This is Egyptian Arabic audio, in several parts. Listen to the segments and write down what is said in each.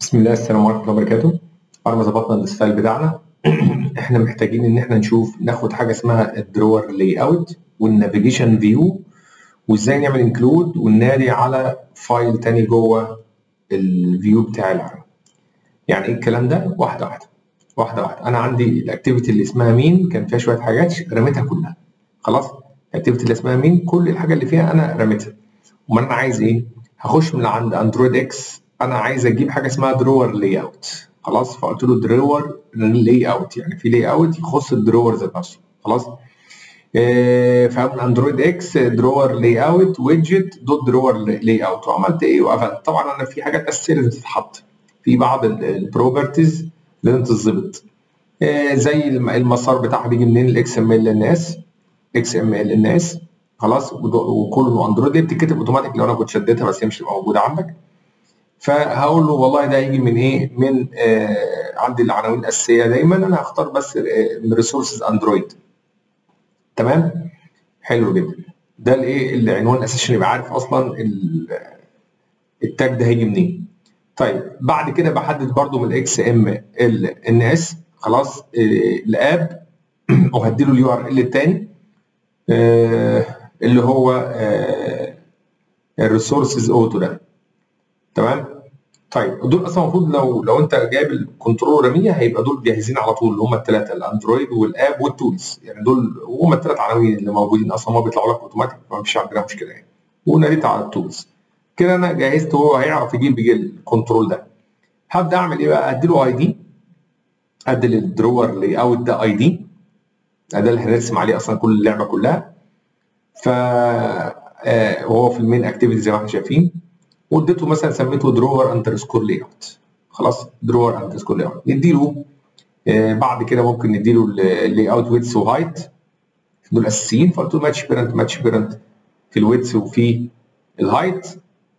بسم الله السلام عليكم ورحمه الله وبركاته بعد ما ظبطنا الستايل بتاعنا احنا محتاجين ان احنا نشوف ناخد حاجه اسمها الدرور لاي اوت والنافيجيشن فيو وازاي نعمل انكلود وننادي على فايل تاني جوه الفيو بتاع العالم يعني ايه الكلام ده واحده واحده واحده واحده انا عندي الاكتيفيتي اللي اسمها مين كان فيها شويه حاجات رميتها كلها خلاص الاكتيفيتي اللي اسمها مين كل الحاجه اللي فيها انا رميتها امال انا عايز ايه هخش من عند اندرويد اكس انا عايز اجيب حاجه اسمها درور لاي اوت خلاص فقلت له درور لاي اوت يعني في لاي اوت يخص الدرور ذات نفسه خلاص إيه فمن اندرويد اكس درور لاي اوت ويدجت دوت درور لاي اوت وعملت ايه وقفلت طبعا انا في حاجات اساسيه لازم تتحط في بعض البروبرتيز لازم تتظبط إيه زي المسار بتاعها بيجي منين الاكس ام ال للناس اكس ام ال للناس خلاص وكله اندرويد دي بتتكتب اوتوماتيك لو انا كنت شديتها بس هي مش موجوده عندك فهقول له والله ده هيجي من ايه؟ من آه عندي العناوين الاساسيه دايما انا هختار بس من ريسورسز اندرويد تمام؟ حلو جدا ده الايه العنوان الاساسي عشان يبقى عارف اصلا التاج ده هيجي منين. طيب بعد كده بحدد برده من الاكس ام ال ان اس خلاص آه الاب وهديله اليو ار ال الثاني آه اللي هو الريسورسز اوتو ده تمام طيب دول اصلا المفروض لو لو انت جايب الكنترول رميه هيبقى دول جاهزين على طول اللي هم الثلاثه الاندرويد والاب والتولز يعني دول هم الثلاث عناوين اللي موجودين اصلا ما بيطلعوا لك اوتوماتيك ما فيش عندنا مشكله يعني وناديت على التولز كده انا جهزت هو هيعرف يجيب الكنترول ده هبدا اعمل ايه بقى ادي له اي دي ادي للدرور لاي اوت ده اي دي ده اللي هنرسم عليه اصلا كل اللعبه كلها ف وهو في المين اكتيفيتي زي ما احنا شايفين واديته مثلا سميته درور اندرسكور لاي اوت خلاص درور اندرسكور لاي اوت نديله آه بعد كده ممكن نديله اللاي اوت ويدث وهايت دول اساسيين فقلت له ماتش بيرنت ماتش بيرنت في الويدث وفي الهايت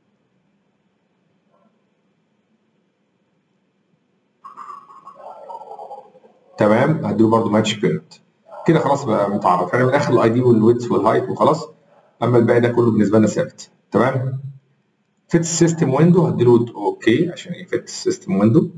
تمام هديله برده ماتش بيرنت كده خلاص بقى متعرف يعني من اخر الاي دي والويدث والهايت وخلاص اما الباقي ده كله بالنسبه لنا ثابت تمام فيت السيستم ويندو هديله اوكي عشان يفت السيستم ويندو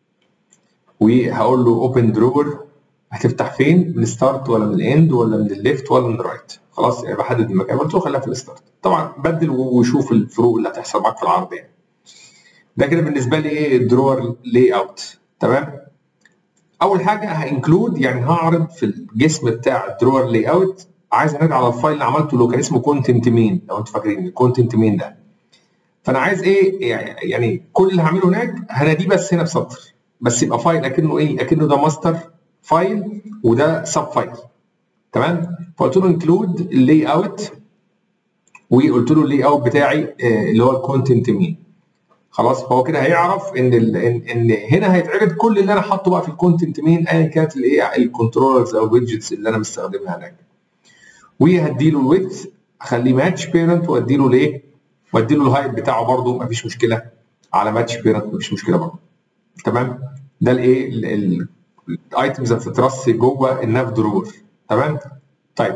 وهقول له اوبن درور هتفتح فين من ستارت ولا من الاند ولا من الليفت ولا من الرايت خلاص يعني بحدد المكان قلت له خليها في الستارت طبعا بدل وشوف الفروق اللي هتحصل معاك في العرض يعني ده كده بالنسبه لي ايه الدرور لاي اوت تمام اول حاجه هانكلود يعني هعرض في الجسم بتاع الدرور لاي اوت عايز انادي على الفايل اللي عملته اللي كان اسمه كونتنت مين لو انتوا فاكرين الكونتنت مين ده فانا عايز ايه يعني كل اللي هعمله هناك هناديه بس هنا بسطر بس يبقى فايل اكنه ايه اكنه ده ماستر فايل وده سب فايل تمام فقلت له انكلود اللاي اوت وقلت له اللاي اوت بتاعي اللي هو الكونتنت مين خلاص فهو كده هيعرف ان ال ان, إن هنا هيتعرض كل اللي انا حاطه بقى في الكونتنت مين ايا كانت الايه الكنترولرز او الويدجتس اللي انا مستخدمها هناك وهديله الويدث اخليه ماتش بيرنت واديله الايه وادي له الهايت بتاعه برده مفيش مشكله على ماتش بيرنت مفيش مشكله برده تمام ده الايه الايتمز اللي بتترص جوه الناف درور تمام طيب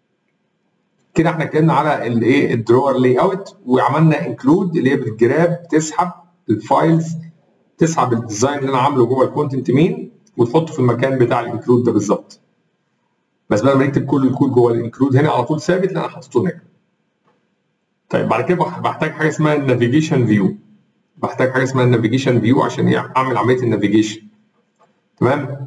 كده احنا اتكلمنا على الايه الدرور لاي اوت وعملنا انكلود اللي هي بالجراب تسحب الفايلز تسحب الديزاين اللي انا عامله جوه الكونتنت مين وتحطه في المكان بتاع الانكلود ده بالظبط بس بدل ما نكتب كل الكود جوه الانكلود هنا على طول ثابت لا انا حطيته هناك طيب بعد كده بحتاج حاجه اسمها النافيجيشن فيو بحتاج حاجه اسمها النافيجيشن فيو عشان اعمل عمليه النافيجيشن تمام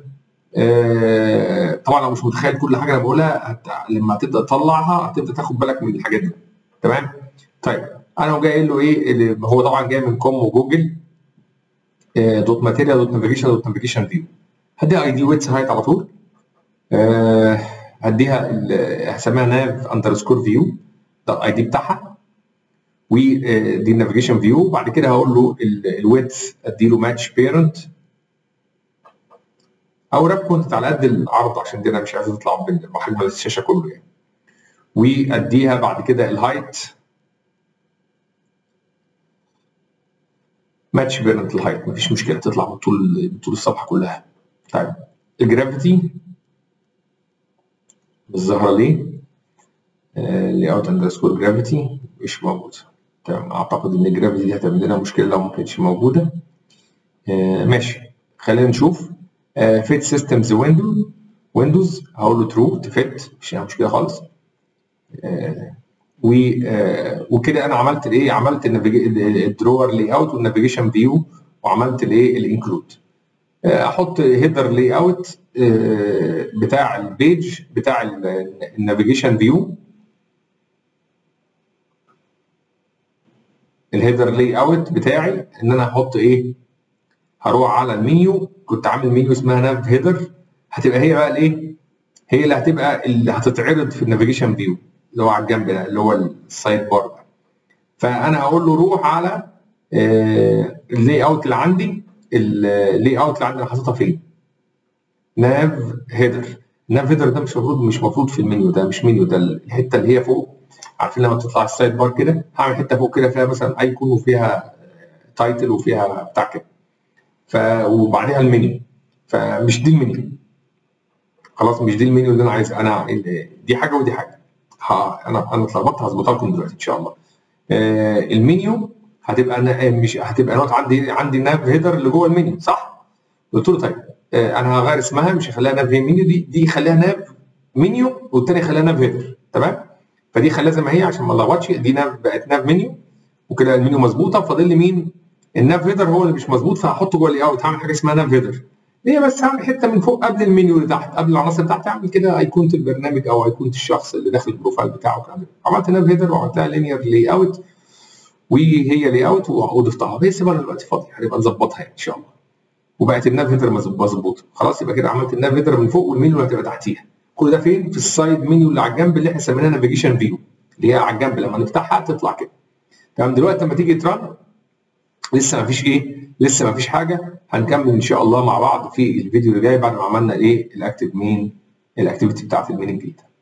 آه طبعا لو مش متخيل كل حاجه انا بقولها هت... لما تبدا تطلعها هتبدا تاخد بالك من الحاجات دي تمام طيب انا جاي قايل له ايه اللي هو طبعا جاي من كوم وجوجل آه دوت ماتيريال دوت نافيجيشن دوت نافيجيشن فيو هديها اي دي ويتس هايت على طول آه هديها هسميها ناف اندرسكور فيو ده الاي دي بتاعها ودي النافيجيشن فيو بعد كده هقول له الويدث اديله ماتش بيرنت او راب كونتنت على قد العرض عشان دي انا مش عايز تطلع بحجم الشاشه كله يعني واديها بعد كده الهايت ماتش بيرنت الهايت مفيش مشكله تطلع من طول طول الصفحه كلها طيب الجرافيتي الظاهره ليه لاي اوت اندرسكور جرافيتي مش موجود تمام اعتقد ان الجرافيتي دي هتعمل لنا مشكله لو ما كانتش موجوده آه ماشي خلينا نشوف فيت سيستمز ويندو ويندوز هقول له ترو تفت مش مشكله خالص آه و آه وكده انا عملت الايه عملت الدرور لاي اوت والنافيجيشن فيو وعملت الايه الانكلود احط هيدر لاي اوت بتاع البيج بتاع النافيجيشن فيو الهيدر لاي اوت بتاعي ان انا هحط ايه هروح على المنيو كنت عامل منيو اسمها ناف هيدر هتبقى هي بقى الايه هي اللي هتبقى اللي هتتعرض في النافيجيشن فيو اللي هو على الجنب ده اللي هو السايد بار ده فانا هقول له روح على اللاي اوت اللي عندي اللاي اوت اللي عندي انا حاططها فين ناف هيدر ناف هيدر ده مش المفروض مش المفروض في المنيو ده مش منيو ده الحته اللي هي فوق عارفين لما تطلع السايد بار كده هعمل حته فوق كده فيها مثلا ايكون وفيها تايتل وفيها بتاع كده ف وبعديها المنيو فمش دي المنيو خلاص مش دي المنيو اللي انا عايز انا دي حاجه ودي حاجه ها انا انا اتلخبطت هظبطها لكم دلوقتي ان شاء الله آه المنيو هتبقى أنا مش هتبقى نوت عندي عندي ناف هيدر اللي جوه المنيو صح؟ قلت له طيب آه انا هغير اسمها مش هخليها ناف منيو دي دي خليها ناف منيو والتاني خليها ناف هيدر تمام؟ فدي خليها زي ما هي عشان ما نلخبطش دي ناف بقت ناف منيو وكده المنيو مظبوطه فاضل لي مين؟ الناف هيدر هو اللي مش مظبوط فهحطه جوه الاي اوت هعمل حاجه اسمها ناف هيدر هي بس هعمل حته من فوق قبل المنيو اللي تحت قبل العناصر اللي تحت اعمل كده ايقونه البرنامج او ايقونه الشخص اللي داخل البروفايل بتاعه والكلام عملت ناف هيدر وعملت لها لينير لاي اوت وهي لاي اوت وضفتها بس سيبها دلوقتي فاضيه هنبقى نظبطها يعني ان شاء الله وبقت الناف هيدر مظبوطه خلاص يبقى كده عملت الناف هيدر من فوق والمنيو اللي هتبقى تحتيها كل ده فين؟ في السايد منيو اللي على الجنب اللي احنا سميناها نافيجيشن فيو اللي هي على الجنب لما نفتحها تطلع كده تمام دلوقتي لما تيجي ترن لسه ما فيش ايه لسه ما فيش حاجه هنكمل ان شاء الله مع بعض في الفيديو اللي جاي بعد ما عملنا الايه الاكتيف مين الاكتيفيتي بتاعت المين الجديده